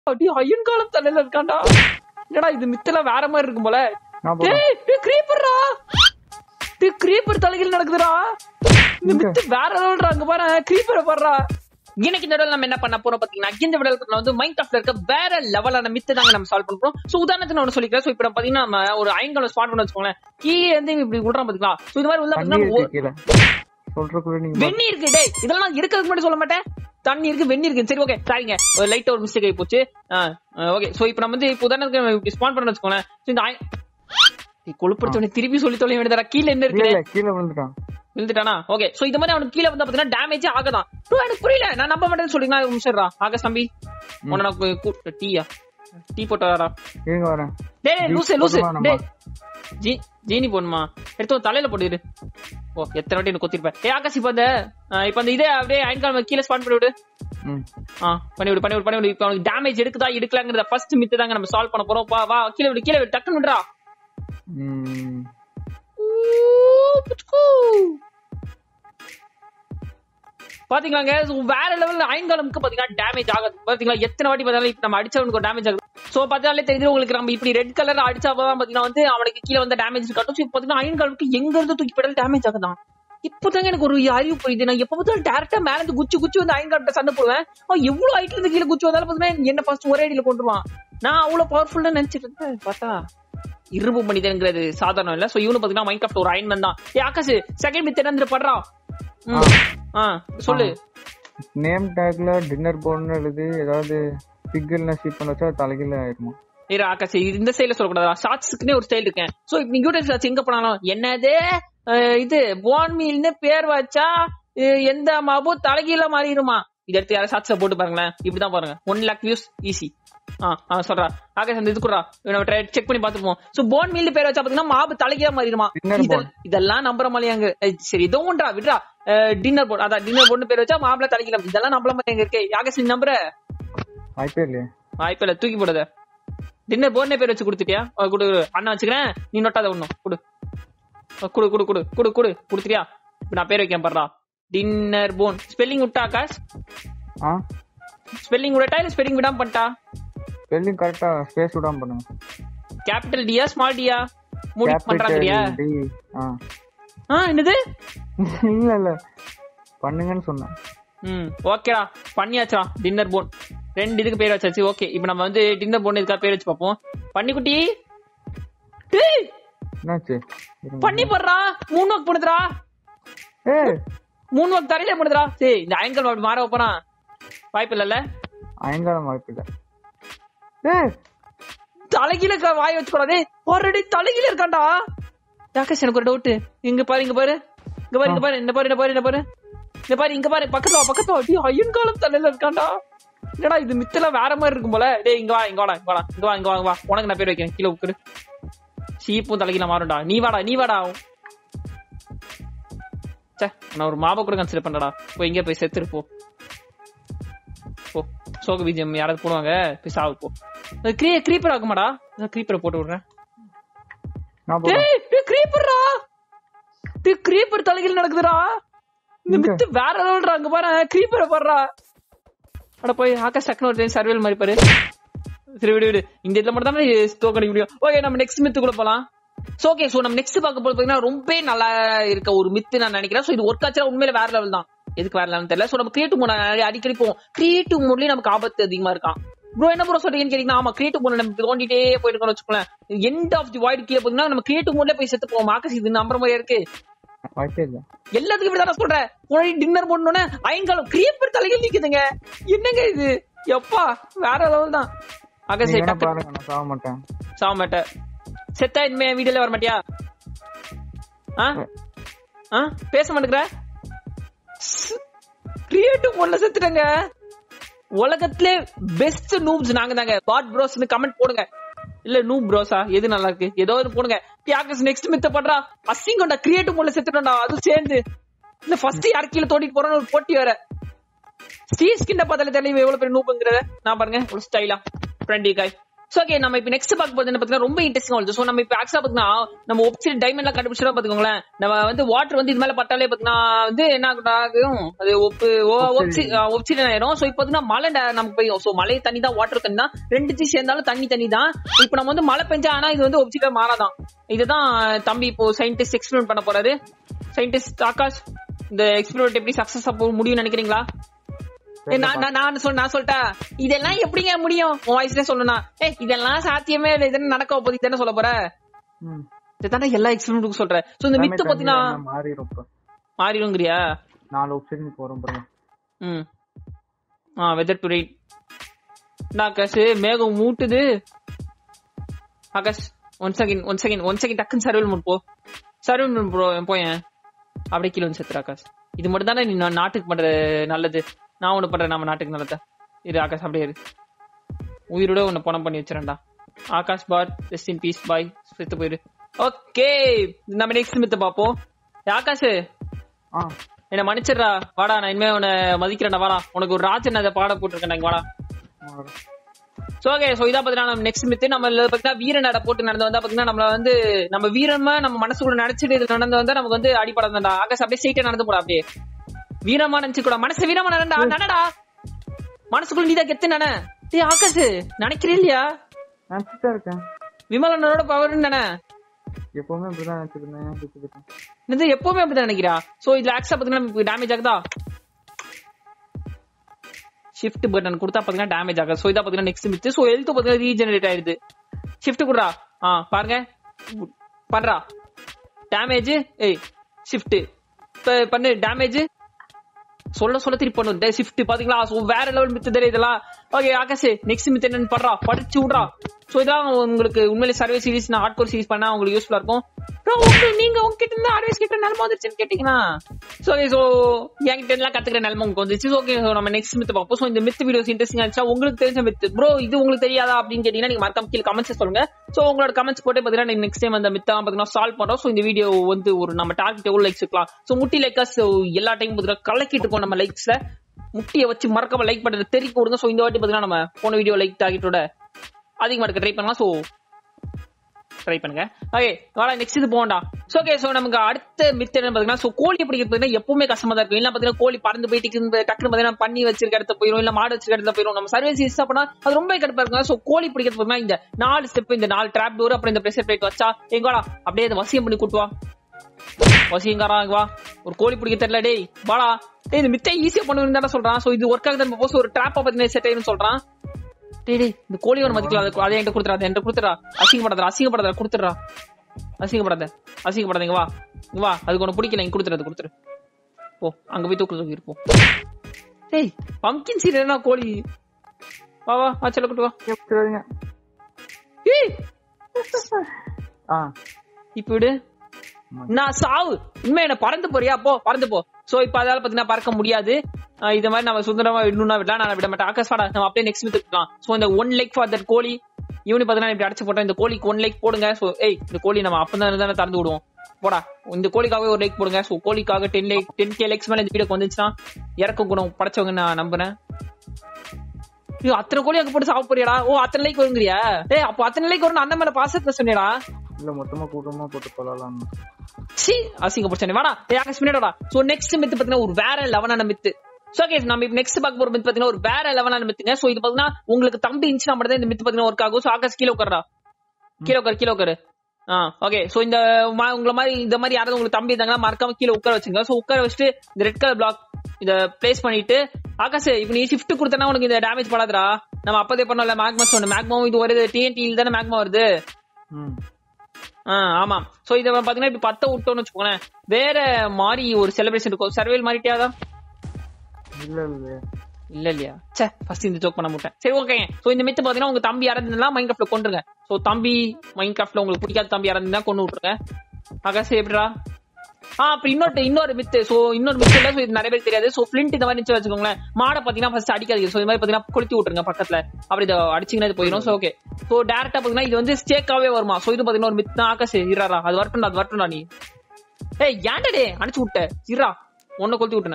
அடி அயன் காலம் தலையில இருக்கான்டா என்னடா இது மித்தல வேற மாதிரி இருக்கும் போல நான் போறேன் டேய் டேய் creeper-டா. டேய் creeper தலைகீழ நடக்குதுடா இந்த மித்து வேற லெவல்டா அங்க பாரு creeper-அ பாருடா இன்னைக்கு இந்த வீடியோல நம்ம என்ன பண்ண போறோம் பாத்தீங்கன்னா இந்த வீடியோல வந்து மைண்ட் கிராஃப்ட்ல இருக்க வேற லெவலான மித்து தாங்க நம்ம சால்வ் பண்ண போறோம் சோ உதாரணத்துக்கு நான் ஒண்ணு சொல்லிக்கிறேன் சோ இப்போ நம்ம பாத்தீங்கன்னா நம்ம ஒரு ஐங்கல ஸ்பாட் பண்ண வச்சுக்கோங்களேன் கீழே இருந்து இப்படி விடுறான் பாத்தீங்களா சோ இது மாதிரி உள்ள தண்ணி பாத்தீங்கன்னா இருக்கு கீழே சொல்றதுக்குள்ள நீங்க வெண்ணி இருக்கு டேய் இதெல்லாம் நான் இருக்கிறதுக்கு முன்னாடி சொல்ல மாட்டேன் தண்ணி இருக்கு வெண்ணி இருக்கு சரி ஓகே சாரிங்க ஒரு லைட்டா ஒரு மிஸ்டேக் ஆகி போச்சு ஓகே சோ இப்போ நம்ம வந்து இப்போ உதாரணத்துக்கு இப்படி ஸ்பான் பண்ண வச்சுக்கோங்களேன் So, இந்த ஐ- டேய், கொழுப்படுத்தவனை திருப்பி சொல்லி தொலை வேண்டியதா கீழே என்ன இருக்கு இல்ல கீழே விழுந்துட்டான் விழுந்துட்டானா ஓகே சோ இந்த மாதிரி அவனுக்கு கீழே வந்து பாத்தீங்கன்னா டேமேஜ் ஆகதான் ப்ரோ எனக்கு புரியல நான் நம்ப மாட்டேன்னு சொல்றீங்களா ஒரு நிமிஷம் இருடா. ஆகாஷ் தம்பி உன்னை நான் கூ- கூ- டீயா டீ போட்டு வரா இருங்க வரேன் டேய் டேய், ஜீ லூசு லூசு போடுமா நம்ம? டேய் ஜீ ஜீனி போடணுமா எடுத்து உன் தலையில போட்டுரு ஓ எத்தனை வாட்டி எனக்கு கொத்திருப்பேன் ஏ ஆகாஷ் இப்ப அந்த அஹ், இப்ப அந்த இதே அப்படியே அயன்கால் கீழே ஸ்பான் பண்ணி விடு ம் ஆ பண்ணி விடு பண்ணி விடு பண்ணி விடு இப்ப அவனுக்கு டேமேஜ் எடுக்குதா எடுக்கலாங்கிறத ஃபர்ஸ்ட் மித்து தாங்க நம்ம சால்வ் பண்ண போறோம் வா வா கீழே விடு கீழே விடு டக்குன்னு விடுறா ம் ஊ, புச்சுக்கு. பாத்தீங்களாங்க so வேற லெவல்ல ஐங்காலமுக்கு பாத்தீங்கன்னா டேமேஜ் ஆகுது பாத்தீங்களா எத்தனை வாட்டி பார்த்தாலும் இப்ப நம்ம அடிச்சவனுக்கு டேமேஜ் ஆகுது சோ பார்த்தாலே தெரியுது உங்களுக்கு நம்ம இப்படி ரெட் கலர் அடிச்சாதான் பாத்தீங்கன்னா வந்து அவனுக்கு கீழே வந்து டேமேஜ் காட்டும் So, இப்ப பாத்தீங்கன்னா ஐங்காலுக்கு எங்க இருந்து தூக்கி போட்டாலும் டேமேஜ் ஆகுதான் இப்பதாங்க எனக்கு ஒரு அறிவு புரியுது நான் எப்ப பார்த்தாலும் டேரக்டா மேல இருந்து குச்சி குச்சி வந்து ஐங்கால்ட்ட சண்டை போடுவேன் அவன் எவ்வளவு ஹைட்ல இருந்து கீழே குச்சி வந்தாலும் பாத்தீங்கன்னா என்ன ஃபர்ஸ்ட் ஒரே அடியில கொண்டுருவான் நான் அவ்வளவு பவர்ஃபுல்லா நினைச்சிட்டு இருந்தேன் பார்த்தா இரும்பு மனிதன்ங்கிறது சாதாரணம் இல்ல சோ இவனு பாத்தீங்கன்னா மைண்ட் கிராஃப்ட் ஒரு அயன்மேன் தான் ஏ ஆகாஷ் செகண்ட் மித் என்ன படுறா ம். ஆ சொல்லு நேம் டேக்ல டின்னர் போர்டுன்னு எழுதி ஏதாவது பிக்கல்னா ஷீட் பண்ண வச்சா தலைகீழ ஆயிருமா ஏரா ஆகாஷ் இது இந்த ஸ்டைல சொல்லக்கூடாதா ஷார்ட்ஸ்க்குனே ஒரு ஸ்டைல் இருக்கேன் சோ இப்ப நீங்க யூடியூப் ஷார்ட்ஸ் எங்க போனாலும் என்னது அஹ், இது போன் மீல்னு பேர் வச்சா அஹ், எந்த மாபு தலைகீழ மாறிடுமா இத எடுத்து யாரும் ஷார்ட்ஸ்ல போட்டு பாருங்களேன் இப்படிதான் பாருங்க ஒன் லாக் வியூஸ் ஈஸி ஆ ஆ சொல்றா ஆகாஷ் அந்த இது குடுறா நம்ம செக் பண்ணி பாத்துப்போம் சோ போன் மீல் பேர் வச்சா பாத்தீங்கன்னா மாபு தலைகீழ மாறிடுமா Dinner இதெல்- இதெல்லாம் நம்புற மாதிரியாங்க அஹ், சரி இதோ ஒன்றா விட்றா டின்னர் போர்டு அதான் டின்னர் போர்டு பேர் வச்சா மாப்பிள தலைகீழ இதெல்லாம் நம்புற மாதிரி இருக்கு ஆகாஷ் நீ நம்புற வாய்ப்பே இல்லையே வாய்ப்பில்ல தூக்கி போடுத டின்னர் போர்னே பேர் வச்சு கொடுத்துட்டியா அஹ் குடு அண்ணா வச்சுக்கிறேன் நீ நொட்டாத ஒண்ணும் குடு அஹ் குடு குடு குடு குடு குடு கொடுத்துட்டியா இப்ப நான் பேர் வைக்கேன் பாடுறா டின்னர் போன் ஸ்பெல்லிங் விட்டா ஆகாஷ் ஆ ஸ்பெல்லிங் விடட்டா இல்ல ஸ்பெல்லிங் விடாம பண்ணிட்டா ஸ்பெல்லிங் கரெக்டா ஸ்பேஸ் விடாம பண்ணுங்க கேபிட்டல் டியா ஸ்மால் டியா மூடி பண்றாங்கறியா டி ஆ ஆ என்னது இல்ல இல்ல பண்ணுங்கன்னு சொன்னேன் ம் ஓகேடா பண்ணியாச்சுடா டின்னர் போன் ரெண்டு இதுக்கு பேர் வச்சாச்சு ஓகே இப்போ நம்ம வந்து டின்னர் போன் இதுக்காக பேர் வச்சு பார்ப்போம் பண்ணிக்குட்டி டேய் என்னாச்சு இருங்க. பண்ணி போடுறா மூணு வாக்கு பண்ணுதுடா ஏய் மூணு வாக்கு தரையில பண்ணுதுடா சரி இந்த அயங்கல் அப்படி மாற வைப்பனா வாய்ப்பு இல்லல்ல அயங்காலம் வாய்ப்பு இல்ல ஏய் தலைகீழ க- வாய் வச்சுக்கூடாது ஆல்ரெடி தலைகீழ இருக்கான்டா யாக்கஸ் எனக்கு ஒரு டவுட் இங்க பாரு இங்க பாரு இங்க பாரு இங்க பாரு இந்த பாரு இந்த பாரு இந்த பாரு இந்த பாரு இங்க பாரு பக்கத்துல வா பக்கத்துல வா டேய், அயன் காலம் தலையில இருக்கான்டா என்னடா இது மித்தல வேற மாதிரி இருக்கும் போல டேய் இங்க வா இங்க வாடா இங்க வாடா இங்க வா இங்க வா இங்க வா உனக்கு நான் பேர் வைக்கிறேன் கீழே உட்காரு சீப்பும் தலைகீழ மாறும்டா நீ வாடா நீ வாடா சே நான் ஒரு மாப கூட கன்சிடர் பண்ணடா போய் இங்க போய் செத்துரு போ போ சோக விஜயம் யாராவது போடுவாங்க போய் சாவு போ கிரீ கிரீப்பர் ஆகுமாடா கிரீப்பரை போட்டு விடுறேன் நான் போறேன் டேய் டேய் கிரீப்பர்டா டேய் கிரீப்பர் தலைகீழ நடக்குதுடா இந்த எங்க? மித்து வேற லெவல்டா அங்க பாரு கிரீப்பரை பாருடா அட போய் ஆகாஷ் டக்குனு ஒரு சர்வேல் மாதிரி பாரு சரி விடு விடு இந்த இதுல மட்டும் தான் தோக்கடிக்க முடியும் ஓகே நம்ம நெக்ஸ்ட் மித்து கூட போலாம் சோ ஓகே சோ நம்ம நெக்ஸ்ட் பார்க்க போது பாத்தீங்கன்னா ரொம்ப நல்லா இருக்க ஒரு மித்து நான் நினைக்கிறேன் சோ இது ஒர்க் ஆச்சுனா உண்மையில வேற லெவல் தான் எதுக்கு வேற லெவல் தெரியல சோ நம்ம கிரியேட்டிவ் மோட் அடிக்கடி போவோம் கிரியேட்டிவ் மோட்லயே நமக்கு ஆபத்து அதிகமா இருக்கான் ப்ரோ என்ன ப்ரோ சொல்றீங்கன்னு கேட்டீங்கன்னா ஆமா கிரியேட்டிவ் மோட்ல நம்ம தோண்டிட்டே போயிருக்கோம்னு வச்சுக்கோங்களேன் எண்ட் ஆஃப் தி வாய்ட் கீழே போனீங்கன்னா நம்ம கிரியேட்டிவ் மோட்ல போய் செத்து போவோம் ஆகாஷ் இது நம்புற மாதிரி இருக்கு வாய்ப்பே இல்ல எல்லாத்துக்கும் இப்படிதான் சொல்றேன் உடனே டின்னர் பண்ணோன்னே ஐங்காலம் கிரியேப்பர் தலைகள் நிக்குதுங்க என்னங்க இது எப்பா வேற லெவல் தான் ஆகாஷ் நீங்க வேணா டக்கு பாருங்க நான் சாக மாட்டேன் சாக மாட்டேன் செத்தா இனிமே வீடியோல வர மாட்டியா ஆ ஆ பேச மாட்டேங்கிற கிரியேட்டிவ் மோட்ல செத்துட்டேங்க உலகத்திலே பெஸ்ட் நூப்ஸ் நாங்க தாங்க பாட் ப்ரோஸ்னு கமெண்ட் போடுங்க இல்ல நூ ப்ரோஸா எது நல்லா இருக்கு ஏதோ ஒரு போடுங்க யாக்கஸ் நெக்ஸ்ட் மித்த பண்றா அசிங்கம்டா கிரியேட்டிவ் மோட்ல செத்துட்டோம்டா அது சேர்ந்து இல்ல ஃபர்ஸ்ட் யார் கீழே தோண்டிட்டு போறோம்னு ஒரு போட்டி வேற ஸ்டீவ் ஸ்கின்ன பார்த்தாலே தெரியல இவன் எவ்வளவு பெரிய நூப்புங்கிறத நான் பாருங்க ஒரு ஸ்டைலா ஃப்ரெண்டி காய் சோ ஓகே நம்ம இப்ப நெக்ஸ்ட் பார்க்க போறது என்ன பாத்தீங்கன்னா ரொம்ப இன்ட்ரெஸ்டிங் வருது சோ நம்ம இப்ப ஆக்சுவலா பாத்தீங்கன்னா நம்ம ஒப்சிட் டைமண்ட்ல கண்டுபிடிச்சா பாத்துக்கோங்களேன் நம்ம வந்து வாட்டர் வந்து இது மேல பட்டாலே பாத்தீங்கன்னா வந்து என்ன ஆகும் ஆகும்? அது ஒப்பு ஒப்சிடன் ஆயிரும் சோ இப்ப பாத்தீங்கன்னா மழை டா- நமக்கு பெய்யும் சோ மழை தண்ணி தான் வாட்டர் தண்ணி தான் ரெண்டு சேர்ந்தாலும் தண்ணி தண்ணி தான் இப்ப நம்ம வந்து மழை பெஞ்சா ஆனா இது வந்து ஒப்சிடன் மாறாதான் இதுதான் தம்பி இப்போ சயின்டிஸ்ட் எக்ஸ்பெரிமெண்ட் பண்ண போறாரு சயின்டிஸ்ட் ஆகாஷ் இந்த எக்ஸ்பெரிமெண்ட் எப்படி சக்சஸ் முடியும்னு நினைக்கிறீங்களா ஏய், நான் நான் நான் சொல் நான் சொல்லிட்டேன் இதெல்லாம் எப்படிங்க முடியும் உன் வயசுல சொல்லணும்னா ஏய் இதெல்லாம் சாத்தியமே இல்லை இதெல்லாம் நடக்க போகுது தானே சொல்ல போற ம். இதுதானே எல்லா எக்ஸ்பெரிமெண்ட்டுக்கும் சொல்றேன் சோ இந்த மித்து எல்லாமே பாத்தீங்கன்னா தண்ணி மாறிடும் இப்ப மாறிடுங்கிறியா நாலு ஆப்ஷன் போறோம் பாருங்க ம் ஆ வெதர் டு ரெயின் ஆகாஷ் மேகம் மூட்டுது Akash one second one second one second டக்குன்னு சர்வல் மூட் போ சர்வல் மூட் ப்ரோ போயேன் அப்படியே கீழே வந்து செத்துரு ஆகாஷ் இது மட்டும் தானே நீ நா- நாட்டுக்கு பண்ற நல்லது நான் ஒண்ணு பண்றேன் நம்ம நாட்டுக்கு நல்லது இரு ஆகாஷ் அப்படியே இரு உயிரோட ஒண்ணு பணம் பண்ணி வச்சிரேன்டா ஆகாஷ் பாட் ரெஸ்ட் இன் பீஸ் பாய் செத்து போயிரு ஓகே நம்ம நெக்ஸ்ட் மித்த பாப்போம் ஏய், ஆகாஷ் ஆ என்ன மன்னிச்சிடுறா வாடா நான் இனிமே உன்னை மதிக்கிறேன்டா வாடா உனக்கு ஒரு ராஜன் அதை பாட போட்டிருக்கேன் இங்க வாடா மாறும். சோ ஓகே சோ இதா பாத்தீங்கன்னா நம்ம நெக்ஸ்ட் மித்து நம்ம இதுல பாத்தீங்கன்னா வீர நட போட்டு நடந்து வந்தா பாத்தீங்கன்னா நம்மள வந்து நம்ம வீரமா நம்ம மனசுக்குள்ள நினைச்சிட்டு இது நடந்து வந்தா நமக்கு வந்து அடிப்படா ஆகாஷ் அப்படியே ஸ்ட்ரைட்டா நடந்து போடா அப்படியே வீரமா நினைச்சு கூட மனசு வீரமா நடண்டா நடடா மனசுக்குள்ள நீதான் கெத்து நட டேய் ஆகாஷ் நினைக்கிறே இல்லையா நினைச்சிட்டே இருக்கேன் விமலனோட பவர்னு தானே எப்பவுமே இப்படிதான் நினைச்சிட்டு இருந்தேன் சுத்தி போயிட்டேன். இது எப்பவுமே அப்படிதான் நினைக்கிறா சோ இதுல ஆக்சா பாத்தீங்கன்னா டேமேஜ் ஆகுதா ஷிஃப்ட் பட்டன் கொடுத்தா பாத்தீங்கன்னா டேமேஜ் ஆகுது சோ இதா பாத்தீங்கன்னா நெக்ஸ்ட் மிச்சு சோ ஹெல்த் பாத்தீங்கன்னா ரீஜெனரேட் ஆயிடுது ஷிஃப்ட் குடுறா ஆ பாருங்க பண்றா டேமேஜ் ஏய் ஷிஃப்ட் பண்ணு டேமேஜ் சொல்ல சொல்ல திருப்பி பண்ணும் ஷிஃப்ட் பாத்தீங்களா So, வேற லெவல் மித்து தெரியும் இதெல்லாம் ஓகே ஆகாஷ் நெக்ஸ்ட் மித்து என்னன்னு பண்றா படிச்சு விடுறா சோ இதான் உங்களுக்கு உண்மையிலே சர்வே சீரிஸ் நான் ஹார்ட் கோர் சீரிஸ் பண்ணா உங்களுக்கு யூஸ்ஃபுல்லா இருக்கும் Bro, உங்களுக்கு நீங்க உங்ககிட்ட இருந்து அட்வைஸ் கேட்கற நிலைமை வந்துருச்சுன்னு கேட்டீங்கன்னா சோ சோ என்கிட்ட எல்லாம் கத்துக்கிற நிலைமை உங்களுக்கு வந்துச்சு ஓகே ஸோ நம்ம நெக்ஸ்ட் மித்து பார்ப்போம் ஸோ இந்த மித்து வீடியோஸ் இன்ட்ரெஸ்டிங் இருந்துச்சா உங்களுக்கு தெரிஞ்ச மித்து ப்ரோ இது உங்களுக்கு தெரியாதா அப்படின்னு கேட்டீங்கன்னா நீங்க மறக்காம கீழே கமெண்ட்ஸ் சொல்லுங்க சோ உங்களோட கமெண்ட்ஸ் போட்டு பாத்தீங்கன்னா நெக்ஸ்ட் டைம் அந்த மித்தா பாத்தீங்கன்னா சால்வ் பண்றோம் ஸோ இந்த வீடியோ வந்து ஒரு நம்ம டார்கெட் எவ்வளவு லைக்ஸ் இருக்கலாம் ஸோ முட்டி லைக்கர்ஸ் எல்லா டைம் பாத்தீங்கன்னா கலக்கிட்டு இருக்கோம் நம்ம லைக்ஸ்ல முட்டியை வச்சு மறக்காம லைக் பண்றது தெரிவிக்க கொடுங்க ஸோ இந்த வாட்டி பாத்தீங்கன்னா நம்ம போன வீடியோ லைக் டார்கெட்டோட அதிகமா இருக்க ட்ரை பண்ணலாம் ஸோ ட்ரை பண்ணுங்க ஓகே வாடா நெக்ஸ்ட் இது போண்டா சோ ஓகே சோ நமக்கு அடுத்த மித் என்ன பாத்தீங்கன்னா சோ கோழி பிடிக்கிறது எப்பவுமே கஷ்டமா தான் இருக்கும் இல்ல பாத்தீங்கன்னா கோழி பறந்து போயிட்டு இருக்கு, டக்குனு பாத்தீங்கன்னா பண்ணி வச்சிருக்க இடத்துல போயிடும் இல்ல மாடு வச்சிருக்க இடத்துல போயிடும் நம்ம சர்வீஸ் யூஸ் பண்ணா அது ரொம்ப கடுப்பா இருக்கும் சோ கோழி பிடிக்கிறது பாத்தீங்கன்னா இந்த நாலு ஸ்டெப் இந்த நாலு ட்ராப் டோர் அப்புறம் இந்த பிரஷர் பிளேட் வச்சா எங்கடா அப்படியே அந்த வசியம் பண்ணி கூட்டுவா வசியங்காரா இங்க வா ஒரு கோழி பிடிக்க தெரியல டேய் வாடா டேய் இந்த மித்தை ஈஸியா பண்ணுவேன்னு தானே சொல்றான் சோ இது ஒர்க் ஆகுது போஸ் ஒரு ட்ராப்பை பாத்தீங்கன்னா செட் ஆயிரும் சொல்றான் டேய் டேய் இந்த கோழி ஒன்று மதிக்கல அது அதை என்கிட்ட கொடுத்துறா அதை என்கிட்ட கொடுத்துறா அசிங்கப்படாத அசிங்கப்படாத கொடுத்துறா அசிங்கப்படாத அசிங்கப்படாத இங்க வா இங்க வா அதுக்கு உனக்கு பிடிக்கல இங்க கொடுத்துரு அது கொடுத்துரு போ அங்க போய் தூக்கு தூக்கி இருப்போம் டேய் பம்கின் சீட் என்ன கோழி வா வா வா செல்ல கூட்டு வா கேட்காதீங்க. ஏய் ஆ இப்ப விடு நான் சாவு உண்மை என்ன பறந்து போறியா போ பறந்து போ சோ இப்ப அதால பாத்தீங்கன்னா பறக்க முடியாது அஹ் இது மாதிரி நம்ம சுந்தரமா விடணும்னா விடலாம் நான் விட மாட்டேன் ஆகாஷ் வாடா நம்ம அப்படியே நெக்ஸ்ட் வித்துக்கலாம் சோ இந்த ஒன் லைக் ஃபார் தட் கோழி இவனு பாத்தீங்கன்னா இப்படி அடைச்சு போட்டோம் இந்த கோழிக்கு ஒன் லைக் போடுங்க சோ ஏய் இந்த கோழி நம்ம அப்பதான் தானே திறந்து விடுவோம் போடா இந்த கோழிக்காகவே ஒரு லைக் போடுங்க சோ கோழிக்காக ten like ten K likes மேல இந்த வீடியோக்கு வந்துச்சுன்னா இறக்க குணம் படைச்சவங்க நான் நம்புறேன் ஐயோ அத்தனை கோழி அங்க போட்டு சாப்பிட போறியாடா ஓ அத்தனை லைக் வருங்கிறியா டேய் அப்போ அத்தனை லைக் வரும் அண்ணன் மேல பாசத்தை சொன்னியடா இல்ல மொத்தமா கூட்டமா போட்டு கொள்ளலாம் சி அசிங்கப்படுச்சனே வாடா ஏய் ஆகாஷ் மினிடா சோ நெக்ஸ்ட் மித் பாத்தீங்கன்னா ஒரு வேற லெவனான மித்து சோ ஓகே நம்ம இப்ப நெக்ஸ்ட் பார்க்க போற மித் பாத்தீங்கன்னா ஒரு வேற லெவனான மித்துங்க சோ இது பாத்தீங்கன்னா உங்களுக்கு தம்பி இருந்துச்சுன்னா மட்டும் தான் இந்த மித் பாத்தீங்கன்னா ஒர்க் ஆகும் சோ ஆகாஷ் கீழே உட்காரா கீழே உட்காரு கீழே உட்காரு ஆ ஓகே சோ இந்த மா- உங்களை மாதிரி இந்த மாதிரி யாராவது உங்களுக்கு தம்பி இருந்தாங்கன்னா மறக்காம கீழே உட்கார வச்சுங்க சோ உட்கார வச்சுட்டு இந்த ரெட் கலர் பிளாக் இத பிளேஸ் பண்ணிட்டு ஆகாஷ் இப்ப நீ ஷிஃப்ட் கொடுத்தனா உனக்கு இந்த டேமேஜ் படாதுடா நம்ம அப்பதே பண்ணல மேக்மா சொன்ன மேக்மாவும் இது வருது டிஎன்டியில் தானே மேக்மா வருது ம் ஆ ஆமா சோ இத பாத்தீங்கன்னா இப்ப பத்த விட்டோம்னு வச்சுக்கோங்களேன் வேற மாதிரி ஒரு செலிப்ரேஷன் இருக்கும் சர்வேல் மாறிட்டியாதா இல்ல இல்ல இல்ல இல்லையா சே ஃபர்ஸ்ட் இந்த ஜோக் பண்ண மாட்டேன் சரி ஓகே சோ இந்த மித்து பாத்தீங்கன்னா உங்க தம்பி இறந்துனா மைண்ட் கிராஃப்ட்ல கொண்டுருங்க சோ தம்பி மைண்ட் கிராஃப்ட்ல உங்களுக்கு பிடிக்காத தம்பி இறந்துனா கொண்டு விட்டுருங்க ஆகாஷ் எப்படிடா ஆ அப்புறம் இன்னொரு இன்னொரு மித்து சோ இன்னொரு மித்து இல்ல சோ இது நிறைய பேருக்கு தெரியாது சோ ஃபிளிண்ட் இந்த மாதிரி நிச்சு வச்சுக்கோங்களேன் மாடை பாத்தீங்கன்னா ஃபர்ஸ்ட் அடிக்காதீங்க சோ இந்த மாதிரி பாத்தீங்கன்னா கொளுத்தி விட்டுருங்க பக்கத்துல அப்படி இதை அடிச்சீங்கன்னா இது போயிடும் சோ ஓகே சோ டேரக்டா பாத்தீங்கன்னா இது வந்து ஸ்டேக்காவே வருமா சோ இது பாத்தீங்கன்னா ஒரு மித்து தான் ஆகாஷ் இறாரா அது வரட்டும் அது வரட்டும் நீ ஏய் ஏன்டா டே அடிச்சு விட்ட இறா ஒன்ன கொளுத்தி விட்டுனேன் இரு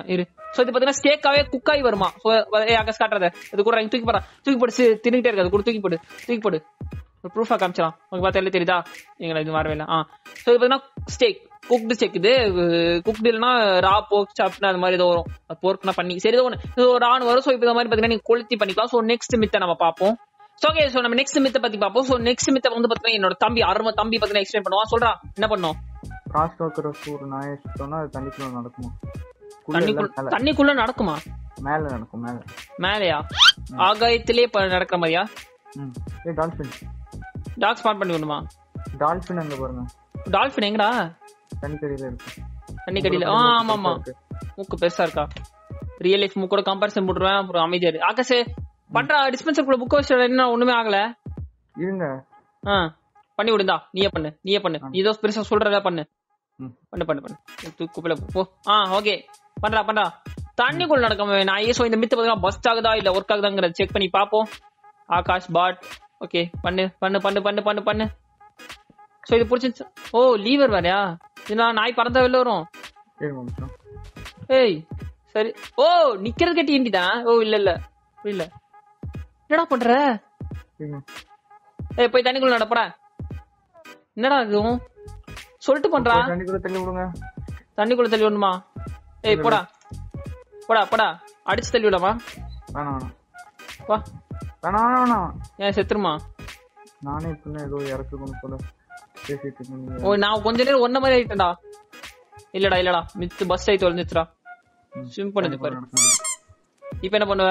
சோ இது பாத்தீங்கன்னா ஸ்டேக்காவே குக் ஆகி வருமா சோ ஆகாஷ் காட்டுறத இது கூட இங்க தூக்கி போடுறா தூக்கி போடு சி- தின்னுட்டே இருக்காது கூட தூக்கி போடு தூக்கி போடு ஒரு ப்ரூஃபா காமிச்சலாம் உங்களுக்கு பார்த்தா தெரியுதா எங்களை இது வரவே இல்லை ஆ ஸோ இது பார்த்தீங்கன்னா ஸ்டேக் குக்டு ஸ்டேக் இது குக்டு இல்லைன்னா ரா போர்க் சாப்னா அது மாதிரி ஏதோ வரும் போர்க்னா பண்ணி சரி ஏதோ ஒன்று இது ஒரு ஆண் வரும் ஸோ இப்போ இந்த மாதிரி பார்த்தீங்கன்னா நீங்க கொளுத்தி பண்ணிக்கலாம் ஸோ நெக்ஸ்ட் மித்தை நம்ம பார்ப்போம் ஸோ ஓகே ஸோ நம்ம நெக்ஸ்ட் மித்தை பத்தி பார்ப்போம் ஸோ நெக்ஸ்ட் மித்தை வந்து பார்த்தீங்கன்னா என்னோட தம்பி அருமை தம்பி பார்த்தீங்கன்னா எக்ஸ்பிளைன் பண்ணுவான் சொல்றான் என்ன பண்ணோம் காஸ்ட் வைக்கிற ஒரு நாயை சுத்தோம்னா அது தண்ணிக்குள்ள நடக்குமா குள்ள தண்ணிக்குள்ள எல்லாம் மேல தண்ணிக்குள்ள நடக்குமா மேல நடக்கும் மேல மேலையா ஆகாயத்திலே இப்ப நடக்கிற மாதிரியா ம் ஏ டால்ஃபின் டாக் ஸ்பாட் பண்ணி விடணுமா டால்ஃபின் அங்க பாருங்க டால்ஃபின் எங்கடா தண்ணிக்கடியில இருக்கு தண்ணி கடியில ஆ ஆமா ஆமா மூக்கு பெருசா இருக்கா ரியல் லைஃப் மூக்கோட கம்பேரிசன் போட்டுருவேன் அப்புறம் அமைதியா இரு ஆகாஷ் பண்ற டிஸ்பென்சர் குள்ள புக் வச்சு என்ன ஒண்ணுமே ஆகல இருங்க ஆ பண்ணி விடுந்தா நீயே பண்ணு நீயே பண்ணு நீ ஏதோ பெருசா சொல்றதா பண்ணு ம். பண்ணு பண்ணு பண்ணு தூக்கு குப்பையில போ ஆ ஓகே பண்றா பண்றா தண்ணிக்குள்ள நடக்காம நான் ஏசோ இந்த மித்து பாத்தீங்கன்னா பஸ்ட் ஆகுதா இல்ல ஒர்க் ஆகுதாங்கிறத செக் பண்ணி பாப்போம் ஆகாஷ் பாட் ஓகே பண்ணு பண்ணு பண்ணு பண்ணு பண்ணு பண்ணு சோ இது பிடிச்சிருச்சு ஓ லீவர் வேறயா இது நான் நாய் பறந்தா வெளில வரும் இருங்க ஒரு நிமிஷம் ஏய் சரி ஓ நிக்கிறது கட்டி இண்டிதான் ஓ இல்ல இல்ல புரியல என்னடா பண்ற இருங்க ஏய் போய் தண்ணிக்குள்ள நடப்படா என்னடா இதுவும் சொல்லிட்டு பண்றா போய் தண்ணிக்குள்ள தள்ளி விடுங்க தண்ணிக்குள்ள தள்ளி விடணுமா ஏய் போடா போடா போடா அடிச்சு தள்ளி விடாமா வேணாம் வேணாம் வா வேணாம் வேணாம் வேணாம் ஏன் செத்துருமா நானே இப்ப ஏதோ இறக்குக்கணும் போல பேசிட்டு இருக்கேன் நீங்க ஓ நான் கொஞ்ச நேரம் ஒன்ன மாதிரி ஆயிட்டேன்டா இல்லடா இல்லடா மித்து பஸ் ஆகி தொலைஞ்சிச்சுடா ஸ்விம் பண்ணுது பாரு இப்ப என்ன பண்ணுவ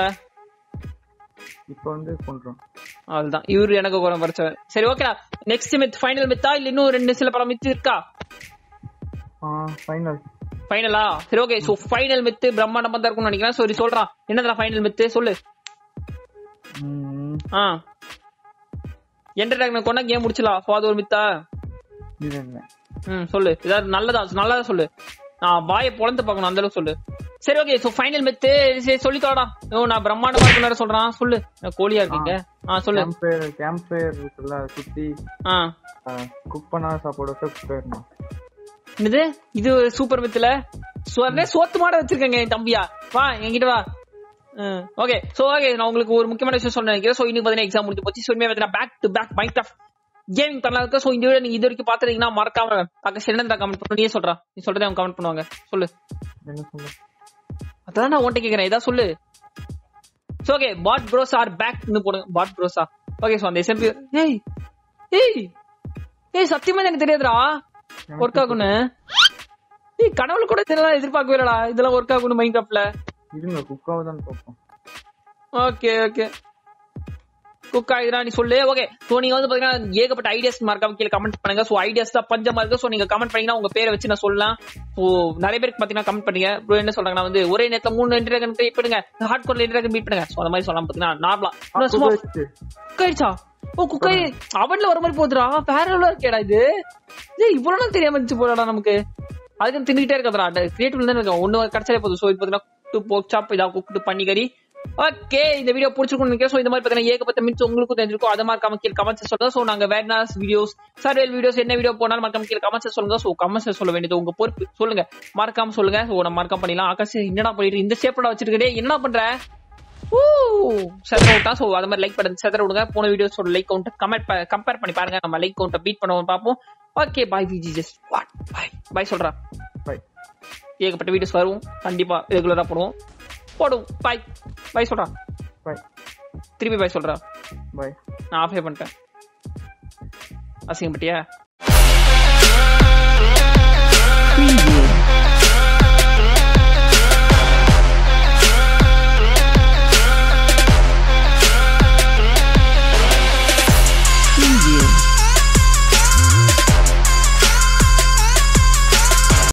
இப்ப வந்து கொண்டுறோம் அதுதான் இவரு எனக்கு குரம் பறிச்சவன் சரி ஓகேடா நெக்ஸ்ட் மித் ஃபைனல் மித்தா இல்ல இன்னும் ரெண்டு சில பல மித்து இருக்கா ஆ ஃபைனல் ஃபைனலா சரி ஓகே சோ ஃபைனல் மித்து பிரம்மாண்டமா தான் இருக்கும்னு நினைக்கிறேன் சரி சொல்றான் என்னடா ஃபைனல் மித்து சொல்லு ஆ என்டர்டைன்மெண்ட் கொண்டா கேம் முடிச்சலாம் சோ அது ஒரு மித்தா இது இல்லை ம் சொல்லு ஏதாவது நல்லதா நல்லதா சொல்லு நான் வாயை பொழந்து பார்க்கணும் அந்த அளவுக்கு சொல்லு சரி ஓகே சோ ஃபைனல் மெத்து சரி சொல்லி தரடா ஓ நான் பிரம்மாண்டமா இருக்குன்னு சொல்றான் சொல்லு நான் கோழியா இருக்கீங்க ஆ சொல்லு கேம்ப் ஃபயர் கேம்ப் ஃபயர் இருக்குல்ல சுத்தி ஆ குக் பண்ணா சாப்பாடு வச்சா குக் ஆயிடணும் என்னது இது சூப்பர் மித்துல சொன்னே சோத்து மாட வச்சிருக்கேங்க என் தம்பியா வா என்கிட்ட வா ஓகே சோ ஓகே நான் உங்களுக்கு ஒரு முக்கியமான விஷயம் சொன்னேன் நினைக்கிறேன் சோ இன்னைக்கு பாத்தீங்கன்னா எக்ஸாம் முடிஞ்சு போச்சு ஸோ இனிமே பாத்தீங்கன்னா back to back mind of gaming பண்ணலாம் இருக்கு சோ இந்த வீடியோ நீங்க இது வரைக்கும் பாத்துறீங்கன்னா மறக்காம அக்கா என்னடா கமெண்ட் பண்ணு நீயே சொல்றா நீ சொல்றதே அவங்க கமெண்ட் பண்ணுவாங்க சொல்லு என்ன சொல்ல அதான் நான் உன்ட்ட கேக்குறேன் ஏதா சொல்லு சோ ஓகே பாட் ப்ரோஸ் ஆர் பேக்னு போடுங்க பாட் ப்ரோஸா ஓகே சோ அந்த எஸ்எம்பி ஏய் ஏய் ஏய் சத்தியமா எனக்கு தெரியாதுடா ஒர்க் ஆகும்னு ஏய் கடவுள் கூட இதெல்லாம் எதிர்பார்க்கவே இல்லடா இதெல்லாம் ஒர்க் ஆகும்னு மைண்ட் கிராஃப்ட்ல இருங்க குக்காவை தான் பார்ப்போம் ஓகே ஓகே குக் ஆயிரா நீ சொல்லு ஓகே சோ நீங்க வந்து பாத்தீங்கன்னா ஏகப்பட்ட ஐடியாஸ் மறக்காம கீழே கமெண்ட் பண்ணுங்க சோ ஐடியாஸ் தான் பஞ்சமா இருக்கு சோ நீங்க கமெண்ட் பண்ணீங்கன்னா உங்க பேரை வச்சு நான் சொல்லலாம் சோ நிறைய பேருக்கு பாத்தீங்கன்னா கமெண்ட் பண்ணீங்க ப்ரோ என்ன சொல்றாங்கன்னா வந்து ஒரே நேரத்துல மூணு இன்டர்நேஷன் மீட் பண்ணுங்க ஹார்ட் கோர்ல இன்டர்நேஷன் மீட் பண்ணுங்க சோ அந்த மாதிரி சொல்லலாம் பாத்தீங்கன்னா நார்மலா சும்மா குக் ஆயிடுச்சா ஓ குக் ஆயி அவன்ல வர மாதிரி போகுதுடா வேற எவ்வளவு இருக்கேடா இது இது இவ்வளவு நாள் தெரியாம இருந்துச்சு போடா நமக்கு அதுக்கு தின்னுகிட்டே இருக்காதடா கிரியேட்டிவ் தான் இருக்கும் ஒண்ணு கிடைச்சாலே போதும் சோ இது பாத்தீங்கன்னா போக் சாப் இதா குக்டு பண்ணி கறி ஓகே இந்த வீடியோ பிடிச்சிருக்கும் நினைக்கிறேன் சோ இந்த மாதிரி பாத்தீங்கன்னா ஏகப்பட்ட மின்ஸ் உங்களுக்கும் தெரிஞ்சிருக்கும் அது மாதிரி கமெண்ட் கீழே கமெண்ட்ஸ் சொல்லுங்க சோ நாங்க வேர்னாஸ் வீடியோஸ் சர்வேல் வீடியோஸ் என்ன வீடியோ போனாலும் மறக்காம கீழே கமெண்ட்ஸ் சொல்லுங்க சோ கமெண்ட்ஸ் சொல்ல வேண்டியது உங்க பொறுப்பு சொல்லுங்க மறக்காம சொல்லுங்க சோ நம்ம மறக்காம பண்ணிடலாம் ஆகாஷ் என்னடா பண்ணிட்டு இந்த ஷேப்ல வச்சிருக்கே என்ன பண்ற ஊ செதற விட்டா சோ அது மாதிரி லைக் பட்டன் செதற விடுங்க போன வீடியோஸோட லைக் கவுண்ட் கமெண்ட் கம்பேர் பண்ணி பாருங்க நம்ம லைக் கவுண்ட்டை பீட் பண்ணுவோம் பார்ப்போம் okay bye Viji just what bye bye சொல்றா பை ஏகப்பட்ட வீடியோஸ் வரும் கண்டிப்பா ரெகுலரா போடுவோம் போடும் பாய் பாய் சொல்றா பை திருப்பி பாய் சொல்றா பை நான் ஆஃபே பண்ணிட்டேன் அசிங்கப்பட்டியா Preview.